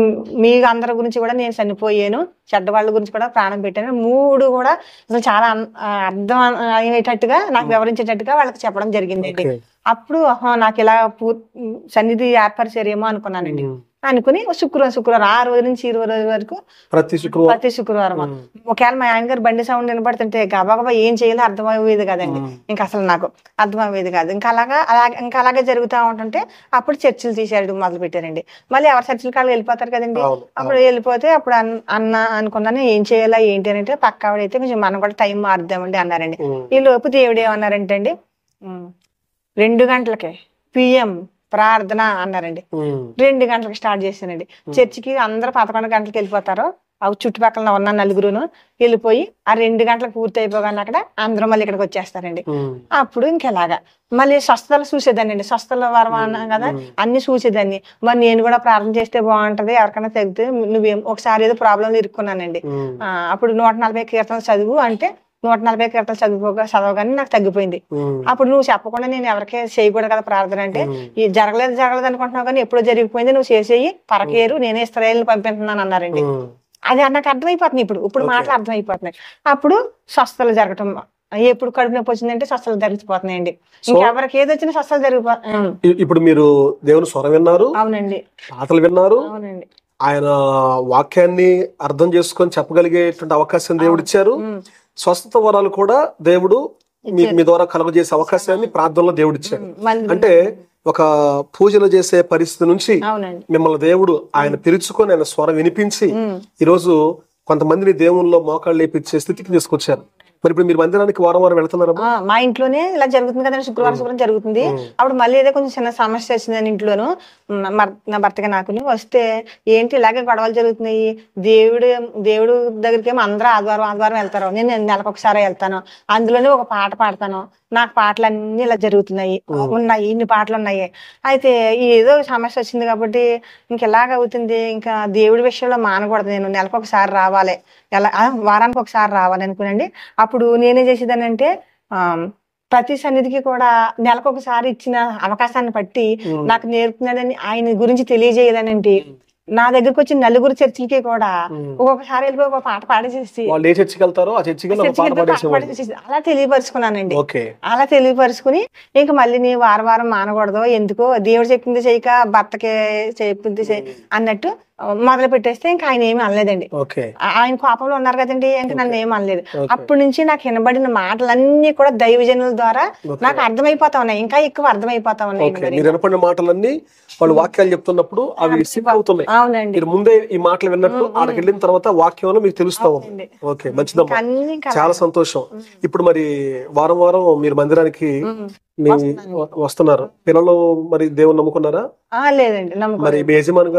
మీ అందరి గురించి కూడా నేను చనిపోయాను చెడ్డ వాళ్ళ గురించి కూడా ప్రాణం పెట్టాను మూడు కూడా అసలు చాలా అన్- ఆ, అర్థం అయ్యేటట్టుగా నాకు వివరించేటట్టుగా వాళ్ళకి చెప్పడం జరిగిందండి ఓకే. అప్పుడు ఆహా, నాకు ఇలా పూ- సన్నిధి ఏర్పరిచారేమో అనుకున్నానండి ఉమ్. అనుకుని శుక్రవారం శుక్రవారం ఆ రోజు నుంచి ఈ రోజు వరకు ప్రతి శుక్రవారం ప్రతి శుక్రవారం ఒకవేళ మా ఆయన గారు బండి సౌండ్ వినపడుతుంటే గబగబా ఏం చేయాలో అర్థమయ్యేది కదండి ఇంకా అసలు నాకు అర్థమయ్యేది కాదు ఇంకా అలాగా అలాగే ఇంకా అలాగే జరుగుతూ ఉంటుంటే అప్పుడు చర్చిలు తీసేయడం మొదలు పెట్టారండి మళ్ళీ ఎవరి చర్చిల కాళ్ళు వెళ్ళిపోతారు కదండి అవును, అప్పుడు వెళ్ళిపోతే అప్పుడు అన్- అన్న అనుకున్నాను ఏం చేయాలా ఏంటి అని అంటే పక్క ఆవిడైతే కొంచెం మనం కూడా టైం మారుద్దామండి అన్నారండి ఉమ్. ఈ లోపు దేవుడు ఏమన్నారంటే అండి ఉమ్, రెండు గంటలకే పిఎం ప్రార్థన అన్నారండి ఉమ్. రెండు గంటలకు స్టార్ట్ చేశానండి చర్చికి అందరూ పదకొండు గంటలకు వెళ్ళిపోతారు ఆ చుట్టుపక్కల ఉన్న నలుగురును వెళ్ళిపోయి ఆ రెండు గంటలకు పూర్తి అయిపోగానే అక్కడ అందరూ మళ్ళీ ఇక్కడికి వచ్చేస్తారండి ఉమ్. అప్పుడు ఇంకెలాగా మళ్ళీ స్వస్థతలు చూసేదాన్ని అండి స్వస్థల వరం అన్నాం కదా అన్ని చూసేదాన్ని మరి నేను కూడా ప్రార్థన చేస్తే బాగుంటది ఎవరికైనా తగ్గితే నువ్వేం ఒకసారి ఏదో ప్రాబ్లం ఇరుక్కున్నానండి ఉమ్. ఆ, అప్పుడు నూట నలభై కీర్తనలు చదువు అంటే నూట నలభై కీర్తనలు చదువుకోగా చదవగానే నాకు తగ్గిపోయింది ఉమ్. అప్పుడు నువ్వు చెప్పకుండా నేను ఎవరికే చేయకూడదు కదా ప్రార్థన అంటే ఈ జరగలేదు జరగలేదు అనుకుంటున్నావు కానీ ఎప్పుడో జరిగిపోయింది నువ్వు చేసేయి పరకేరు నేనే ఇస్రాయేల్ని పంపిస్తున్నాను అన్నారండి ఉమ్. అది నాకు అర్థమైపోతుంది ఇప్పుడు ఇప్పుడు మాటలు అర్థమైపోతున్నాయి అప్పుడు స్వస్థలు జరగటం ఎప్పుడు కడుపు నొప్పి వచ్చిందంటే స్వస్థలు జరిగిపోతున్నాయండి ఇంకెవరికి ఏది వచ్చినా స్వస్థలు జరిగిపో ఉం. ఇ- ఇప్పుడు మీరు దేవుని స్వరం విన్నారు అవునండి పాటలు విన్నారు అవునండి ఆయన వాక్యాన్ని అర్థం చేసుకొని చెప్పగలిగేటువంటి అవకాశం దేవుడు ఇచ్చారు ఉం. స్వస్థత వరాలు కూడా దేవుడు మీ మీ ద్వారా కలుగజేసే అవకాశాన్ని ప్రార్థనలో దేవుడు ఇచ్చాడు మళ్ళీ అంటే ఒక పూజలు చేసే పరిస్థితి నుంచి అవునండి మిమ్మల్ని దేవుడు ఆయన పిలుచుకొని ఆయన స్వరం వినిపించి ఉం. ఈరోజు కొంతమందిని దేవుల్లో మోకాళ్ళు లేపించే స్థితికి తీసుకొచ్చారు మరి ఇప్పుడు మీరు మందిరానికి వారం వారం వెళ్తున్నారా ఆ, మా ఇంట్లోనే ఇలా జరుగుతుంది కదండి శుక్రవారం శుక్రవారం జరుగుతుంది అప్పుడు మళ్ళీ ఏదో కొంచెం చిన్న సమస్య వచ్చిందని ఇంట్లోను మ- మర్- నా భర్తగా నాకు వస్తే ఏంటి ఇలాగే గొడవలు జరుగుతున్నాయి దేవుడు దేవుడు దగ్గరికి ఏమో అందరూ ఆదివారం ఆదివారం వెళ్తారు నేను నెలకు ఒకసారి వెళ్తాను అందులోనే ఒక పాట పాడతాను నాకు పాటలు అన్ని ఇలా జరుగుతున్నాయి ఉన్నాయి ఇన్ని పాటలు ఉన్నాయి అయితే ఈ ఏదో సమస్య వచ్చింది కాబట్టి ఇంక ఎలాగ అవుతుంది ఇంకా దేవుడి విషయంలో మానకూడదు నేను నెలకు ఒకసారి రావాలి ఎలా ఆ, వారానికి ఒకసారి రావాలి అనుకునండి అప్పుడు నేనేం చేసేదానంటే ఆ, ప్రతి సన్నిధికి కూడా నెలకు ఒకసారి ఇచ్చిన అవకాశాన్ని బట్టి నాకు నేర్పుతున్నాడని ఆయన గురించి తెలియజేయాలనంటే నా దగ్గరకు వచ్చిన నలుగురు చర్చిలకి కూడా ఒక్కొక్కసారి వెళ్ళిపోయి ఒక పాట పాడేసేసి వాళ్ళు ఏ చర్చికి వెళ్తారో ఆ చర్చికి వెళ్ళి ఒక చర్చికి పాట వెళ్ళిపోయి పాట పాడేసేవాళ్ళు పాడేసేసి అలా తెలియపరుచుకున్నానండి ఓకే అలా తెలియపరుచుకుని ఇంకా మళ్ళీ నీ వారం వారం మానకూడదు ఎందుకో దేవుడు చెప్పింది చేయక భర్తకి చెప్పింది చేయి అన్నట్టు మొదలు పెట్టేస్తే ఇంకా ఆయన ఏమీ అనలేదండి ఓకే ఆ- ఆయన కోపంలో ఉన్నారు కదండి ఇంకా నన్ను ఏం అనలేదు అప్పటి నుంచి నాకు వినబడిన మాటలన్నీ కూడా దైవజనుల ద్వారా నాకు అర్థమైపోతా ఉన్నాయి ఇంకా ఎక్కువ అర్థమైపోతా ఉన్నాయి ఓకే మీరు వినపడిన మాటలన్నీ వాళ్ళు వాక్యాలు చెప్తున్నప్పుడు అవి సింక్ అవుతున్నాయి అవునండి మీరు ముందే ఈ మాటలు విన్నట్టు ఆడకి వెళ్ళిన తర్వాత వాక్యం మీకు తెలుస్తా ఉంది ఓకే మంచిదమ్మా అన్ని ఇంకా చాలా సంతోషం ఇప్పుడు మరి వారం వారం మీరు మందిరానికి మీ వస్తున్నారు పిల్లలు మరి దేవుని నమ్ముకున్నారా ఆ, లేదండి నమ్మకం మరి మీ యజమాని గారు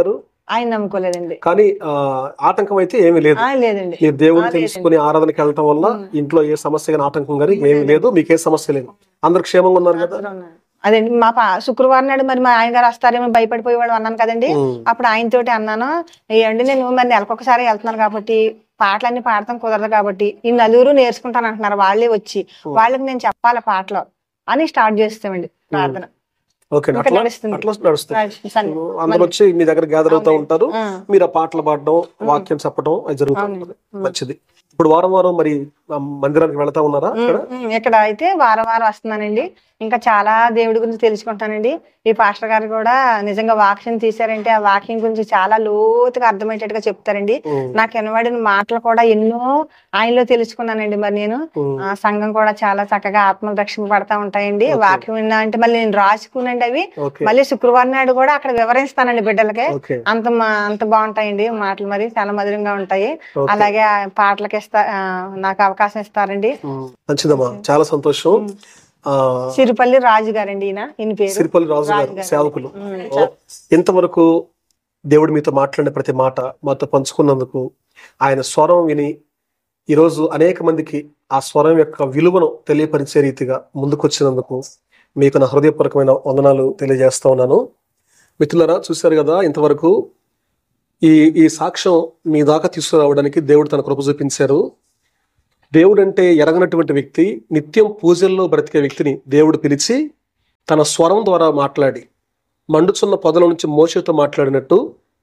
ఆయన నమ్ముకోలేదండి కానీ ఆ, ఆటంకం అయితే ఏమీ లేదు ఆ, లేదండి మీరు దేవుని ఆ, లేదండి. తెలుసుకుని ఆరాధనకి వెళ్ళటం వల్ల ఇంట్లో ఏ సమస్య కానీ ఆటంకం కానీ ఏమీ లేదు మీకు ఏ సమస్య లేదు అందరు క్షేమంగా ఉన్నారు కదా అదండి మా పా శుక్రవారం నాడు మరి మా ఆయన గారు వస్తారేమో భయపడిపోయేవాడు అన్నాను కదండి ఉమ్. అప్పుడు ఆయనతోటి అన్నాను ఏమండి నేను మరి నెలకొకసారి వెళ్తున్నాను కాబట్టి పాటలన్నీ పాడతాం కుదరదు కాబట్టి ఈ నలుగురు నేర్చుకుంటాను అంటున్నారు వాళ్ళే వచ్చి వాళ్ళకి నేను చెప్పాలి పాటలు అని స్టార్ట్ చేస్తామండి ప్రార్థన ఓకే ఇంకా అట్లా నడుస్తుంది. అట్లా నడుస్తుంది సరే. అందరూ వచ్చి మీ దగ్గర గ్యాదర్ అవుతా ఉంటారు ఆ. మీరు ఆ పాటలు పాడడం వాక్యం చెప్పడం అది జరుగుతూ ఉంటుంది మంచిది ఇప్పుడు వారం వారం మరి ఆ మందిరానికి వెళ్తా ఉన్నారా అక్కడ ఉమ్, ఇక్కడ అయితే వారం వారం వస్తున్నానండి ఇంకా చాలా దేవుడి గురించి తెలుసుకుంటానండి ఈ పాస్టర్ గారు కూడా నిజంగా వాక్యం తీశారంటే ఆ వాక్యం గురించి చాలా లోతుగా అర్థమయ్యేటట్టుగా చెప్తారండి ఉమ్. నాకు వినబడిన మాటలు కూడా ఎన్నో ఆయనలో తెలుసుకున్నానండి మరి నేను ఉమ్. ఆ సంఘం కూడా చాలా చక్కగా ఆత్మ రక్షణ పడతా ఉంటాయండి వాక్యం విన్నా అంటే మళ్ళీ నేను రాసుకునండి అవి ఓకే మళ్ళీ శుక్రవారం నాడు కూడా అక్కడ వివరిస్తానండి బిడ్డలకి ఓకే అంత మా- అంత బాగుంటాయండి మాటలు మరి చాలా మధురంగా ఉంటాయి ఓకే. అలాగే ఆ పాటలకి ఇస్తా ఆ, నాకు అవకాశం ఇస్తారండి ఉమ్. మంచిదమ్మా చాలా సంతోషం ఆ సిరిపల్లి రాజు గారండి ఈయన ఈయన పేరు సిరిపల్లి రాజు గారు సేవకులు ఓ, ఇంతవరకు దేవుడు మీతో మాట్లాడిన ప్రతి మాట మాతో పంచుకున్నందుకు ఆయన స్వరం విని ఈరోజు అనేక మందికి ఆ స్వరం యొక్క విలువను తెలియపరిచే రీతిగా ముందుకొచ్చినందుకు మీకు నా హృదయపూర్వకమైన వందనాలు తెలియజేస్తా ఉన్నాను మిత్రులారా చూశారు కదా ఇంతవరకు ఈ ఈ సాక్ష్యం మీ దాకా తీసుకురావడానికి దేవుడు తన కృప చూపించారు దేవుడు అంటే ఎరగనటువంటి వ్యక్తి నిత్యం పూజల్లో బ్రతికే వ్యక్తిని దేవుడు పిలిచి తన స్వరం ద్వారా మాట్లాడి మండుచున్న పొదల నుంచి మోసతో మాట్లాడినట్టు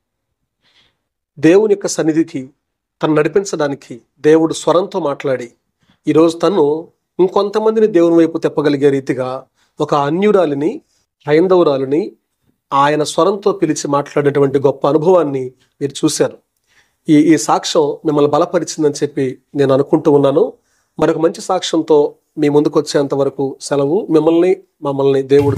దేవుని యొక్క సన్నిధికి తను నడిపించడానికి దేవుడు స్వరంతో మాట్లాడి ఈరోజు తను ఇంకొంతమందిని దేవుని వైపు తెప్పగలిగే రీతిగా ఒక అన్యురాలిని హైందవురాలిని ఆయన స్వరంతో పిలిచి మాట్లాడినటువంటి గొప్ప అనుభవాన్ని మీరు చూశారు ఈ ఈ సాక్ష్యం మిమ్మల్ని బలపరిచిందని చెప్పి నేను అనుకుంటూ ఉన్నాను మరొక మంచి సాక్ష్యంతో మీ ముందుకు వచ్చేంత వరకు సెలవు మిమ్మల్ని మమ్మల్ని దేవుడు